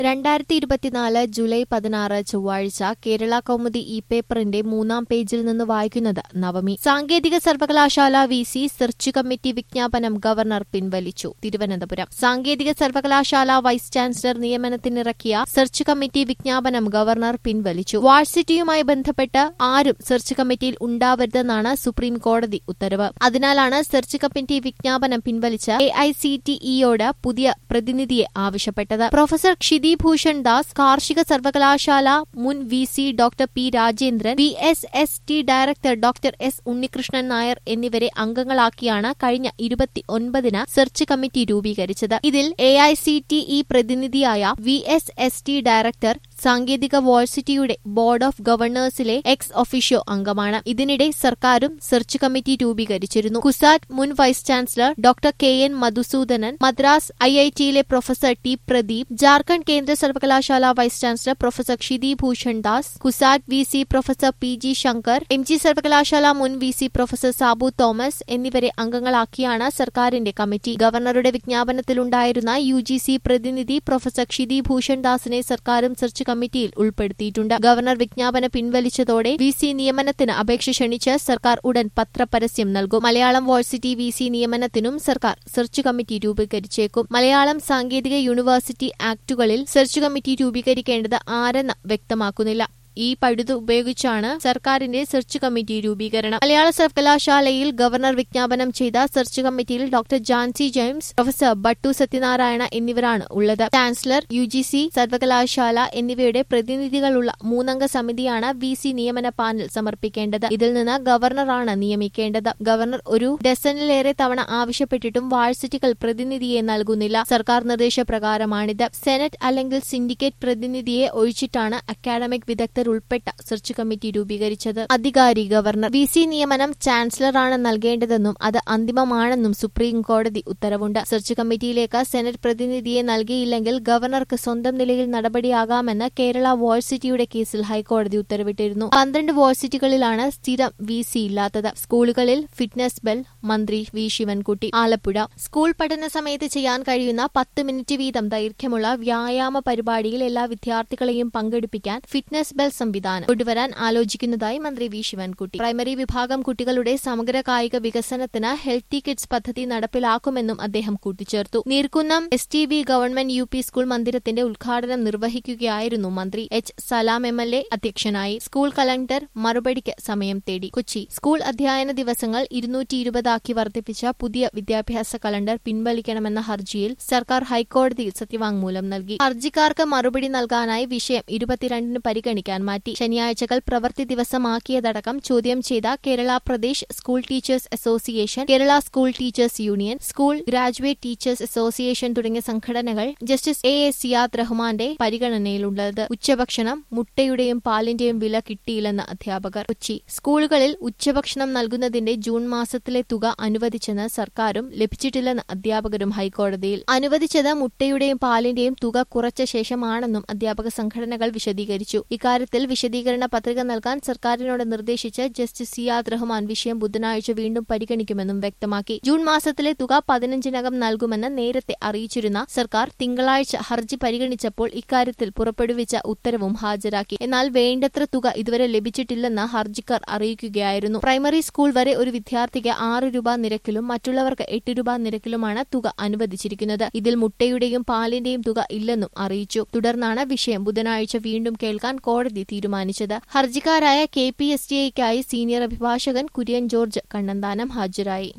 രണ്ടായിരത്തി ഇരുപത്തിനാല് ജൂലൈ പതിനാറ് ചൊവ്വാഴ്ച കേരള കൗമുദി ഇ പേപ്പറിന്റെ മൂന്നാം പേജിൽ നിന്ന് വായിക്കുന്നത് നവമി സാങ്കേതിക സർവകലാശാല വി സി സെർച്ച് കമ്മിറ്റി വിജ്ഞാപനം ഗവർണർ പിൻവലിച്ചു തിരുവനന്തപുരം സാങ്കേതിക സർവകലാശാല വൈസ് ചാൻസലർ നിയമനത്തിനിറക്കിയ സെർച്ച് കമ്മിറ്റി വിജ്ഞാപനം ഗവർണർ പിൻവലിച്ചു വാഴ്സിറ്റിയുമായി ബന്ധപ്പെട്ട് ആരും സെർച്ച് കമ്മിറ്റിയിൽ ഉണ്ടാവരുതെന്നാണ് സുപ്രീം കോടതി ഉത്തരവ് അതിനാലാണ് സെർച്ച് കമ്മിറ്റി വിജ്ഞാപനം പിൻവലിച്ച് എ ഐ സി ടി ഇയോട് പുതിയ പ്രതിനിധിയെ ആവശ്യപ്പെട്ടത് പ്രൊഫസർ ക്ഷിതിഭൂഷൺ ദാസ് കാർഷിക സർവകലാശാല മുൻ V C doctor P Rajendran V S S T director doctor S Unnikrishnan Nair എന്നിവരെ അംഗങ്ങളാക്കിയാണ് കഴിഞ്ഞ ഇരുപത്തി ഒൻപതിന് സെർച്ച് കമ്മിറ്റി രൂപീകരിച്ചത് ഇതിൽ A I C T E പ്രതിനിധിയായ വി എസ് എസ് ടി ഡയറക്ടർ സാങ്കേതിക വോഴ്സിറ്റിയുടെ ബോർഡ് ഓഫ് ഗവർണേഴ്സിലെ എക്സ് ഒഫീഷ്യോ അംഗമാണ് ഇതിനിടെ സർക്കാരും സെർച്ച് കമ്മിറ്റി രൂപീകരിച്ചിരുന്നു കുസാറ്റ് മുൻ vice chancellor doctor K N Madhusoodanan Madras I I ടിയിലെ പ്രൊഫസർ ടി പ്രദീപ് ജാർഖണ്ഡ് കേന്ദ്ര സർവകലാശാല vice chancellor professor Kshiti Bhushan Das CUSAT V C professor P G Shankar M G സർവകലാശാല മുൻ V C professor Sabu Thomas എന്നിവരെ അംഗങ്ങളാക്കിയാണ് സർക്കാരിന്റെ കമ്മിറ്റി ഗവർണറുടെ വിജ്ഞാപനത്തിലുണ്ടായിരുന്ന യു ജി സി പ്രതിനിധി പ്രൊഫസർ ക്ഷിതി ഭൂഷൺ ദാസിനെ സർക്കാരും സെർച്ച് കമ്മിറ്റിയിൽ ഉൾപ്പെടുത്തിയിട്ടുണ്ട് ഗവർണർ വിജ്ഞാപനം പിൻവലിച്ചതോടെ വി സി നിയമനത്തിന് അപേക്ഷ ക്ഷണിച്ച് സർക്കാർ ഉടൻ പത്രപരസ്യം നൽകും മലയാളം വേഴ്സിറ്റി വി സി നിയമനത്തിനും സർക്കാർ സെർച്ച് കമ്മിറ്റി രൂപീകരിച്ചേക്കും മലയാളം സാങ്കേതിക യൂണിവേഴ്സിറ്റി ആക്ടുകളിൽ സെർച്ച് കമ്മിറ്റി രൂപീകരിക്കേണ്ടത് ആരെന്ന് വ്യക്തമാക്കുന്നില്ല ഈ പഴുത് ഉപയോഗിച്ചാണ് സർക്കാരിന്റെ സെർച്ച് കമ്മിറ്റി രൂപീകരണം മലയാള സർവകലാശാലയിൽ ഗവർണർ വിജ്ഞാപനം ചെയ്ത സെർച്ച് കമ്മിറ്റിയിൽ ഡോക്ടർ ജാൻസി ജെയിംസ് പ്രൊഫസർ ബട്ടു സത്യനാരായണ എന്നിവരാണ് ഉള്ളത് ചാൻസലർ യു ജി സി സർവകലാശാല എന്നിവയുടെ പ്രതിനിധികളുള്ള മൂന്നംഗ സമിതിയാണ് വി സി നിയമന പാനൽ സമർപ്പിക്കേണ്ടത് ഇതിൽ നിന്ന് ഗവർണറാണ് നിയമിക്കേണ്ടത് ഗവർണർ ഒരു ഡസനിലേറെ തവണ ആവശ്യപ്പെട്ടിട്ടും വാഴ്സിറ്റികൾ പ്രതിനിധിയെ നൽകുന്നില്ല സർക്കാർ നിർദ്ദേശപ്രകാരമാണിത് സെനറ്റ് അല്ലെങ്കിൽ സിൻഡിക്കേറ്റ് പ്രതിനിധിയെ ഒഴിച്ചിട്ടാണ് അക്കാഡമിക് വിദഗ്ധർ ഉൾപ്പെട്ട സെർച്ച് കമ്മിറ്റി രൂപീകരിച്ചത് അധികാരി ഗവർണർ വി സി നിയമനം ചാൻസലറാണ് നൽകേണ്ടതെന്നും അത് അന്തിമമാണെന്നും സുപ്രീം കോടതി ഉത്തരവുണ്ട് സെർച്ച് കമ്മിറ്റിയിലേക്ക് സെനറ്റ് പ്രതിനിധിയെ നൽകിയില്ലെങ്കിൽ ഗവർണർക്ക് സ്വന്തം നിലയിൽ നടപടിയാകാമെന്ന് കേരള വോഴ്സിറ്റിയുടെ കേസിൽ ഹൈക്കോടതി ഉത്തരവിട്ടിരുന്നു പന്ത്രണ്ട് വോഴ്സിറ്റികളിലാണ് സ്ഥിരം വി സി ഇല്ലാത്തത് സ്കൂളുകളിൽ ഫിറ്റ്നസ് ബെൽ മന്ത്രി വി ശിവൻകുട്ടി ആലപ്പുഴ സ്കൂൾ പഠന സമയത്ത് ചെയ്യാൻ കഴിയുന്ന പത്ത് മിനിറ്റ് വീതം ദൈർഘ്യമുള്ള വ്യായാമ പരിപാടിയിൽ എല്ലാ വിദ്യാർത്ഥികളെയും പങ്കെടുപ്പിക്കാൻ ഫിറ്റ്നസ് ബെൽ സംവിധാനം കൊണ്ടുവരാൻ ആലോചിക്കുന്നതായി മന്ത്രി വി ശിവൻകുട്ടി പ്രൈമറി വിഭാഗം കുട്ടികളുടെ സമഗ്ര കായിക വികസനത്തിന് ഹെൽത്തി കിഡ്സ് പദ്ധതി നടപ്പിലാക്കുമെന്നും അദ്ദേഹം കൂട്ടിച്ചേർത്തു Neerkunnam S T B government U P school മന്ദിരത്തിന്റെ ഉദ്ഘാടനം നിർവഹിക്കുകയായിരുന്നു മന്ത്രി H Salam M L A അധ്യക്ഷനായി സ്കൂൾ കലക്ടർ മറുപടിക്ക് സമയം തേടി കൊച്ചി സ്കൂൾ അധ്യയന ദിവസങ്ങൾ ഇരുന്നൂറ്റി ഇരുപതാക്കി വർദ്ധിപ്പിച്ച പുതിയ വിദ്യാഭ്യാസ കലണ്ടർ പിൻവലിക്കണമെന്ന ഹർജിയിൽ സർക്കാർ ഹൈക്കോടതിയിൽ സത്യവാങ്മൂലം നൽകി ഹർജിക്കാർക്ക് മറുപടി നൽകാനായി വിഷയം ഇരുപത്തിരണ്ടിന് പരിഗണിക്കാൻ മാറ്റി ശനിയാഴ്ചകൾ പ്രവൃത്തി ദിവസമാക്കിയതടക്കം ചോദ്യം ചെയ്ത Kerala Pradesh school teachers association Kerala school teachers union school graduate teachers association തുടങ്ങിയ സംഘടനകൾ ജസ്റ്റിസ് എ എ സിയാദ് റഹ്മാന്റെ പരിഗണനയിലുള്ളത് ഉച്ചഭക്ഷണം മുട്ടയുടെയും പാലിന്റെയും വില കിട്ടിയില്ലെന്ന് അധ്യാപകർ കൊച്ചി സ്കൂളുകളിൽ ഉച്ചഭക്ഷണം നൽകുന്നതിന്റെ ജൂൺ മാസത്തിലെ തുക അനുവദിച്ചെന്ന് സർക്കാരും ലഭിച്ചിട്ടില്ലെന്ന് അധ്യാപകരും ഹൈക്കോടതിയിൽ അനുവദിച്ചത് മുട്ടയുടെയും പാലിന്റെയും തുക കുറച്ച ശേഷമാണെന്നും അധ്യാപക സംഘടനകൾ വിശദീകരിച്ചു ഇക്കാര്യത്തിൽ വിശദീകരണ പത്രിക നൽകാൻ സർക്കാരിനോട് നിർദ്ദേശിച്ച് ജസ്റ്റിസ് സിയാദ് റഹ്മാൻ വിഷയം ബുധനാഴ്ച വീണ്ടും പരിഗണിക്കുമെന്നും വ്യക്തമാക്കി ജൂൺ മാസത്തിലെ തുക പതിനഞ്ചിനകം നൽകുമെന്ന് നേരത്തെ അറിയിച്ചിരുന്ന സർക്കാർ തിങ്കളാഴ്ച ഹർജി പരിഗണിച്ചപ്പോൾ ഇക്കാര്യത്തിൽ പുറപ്പെടുവിച്ച ഉത്തരവും ഹാജരാക്കി എന്നാൽ വേണ്ടത്ര തുക ഇതുവരെ ലഭിച്ചിട്ടില്ലെന്ന് ഹർജിക്കാർ അറിയിക്കുകയായിരുന്നു പ്രൈമറി സ്കൂൾ വരെ ഒരു വിദ്യാർത്ഥിക്ക് ആറ് രൂപ നിരക്കിലും മറ്റുള്ളവർക്ക് എട്ട് രൂപ നിരക്കിലുമാണ് തുക അനുവദിച്ചിരിക്കുന്നത് ഇതിൽ മുട്ടയുടെയും പാലിന്റെയും തുക ഇല്ലെന്നും അറിയിച്ചു തുടർന്നാണ് വിഷയം ബുധനാഴ്ച വീണ്ടും കേൾക്കാൻ കോടതി തീരുമാനിച്ചത് ഹർജിക്കാരായ കെ പി എസ് ടി ഐക്കായി സീനിയർ അഭിഭാഷകൻ കുര്യൻ ജോർജ് കണ്ണന്താനം ഹാജരായി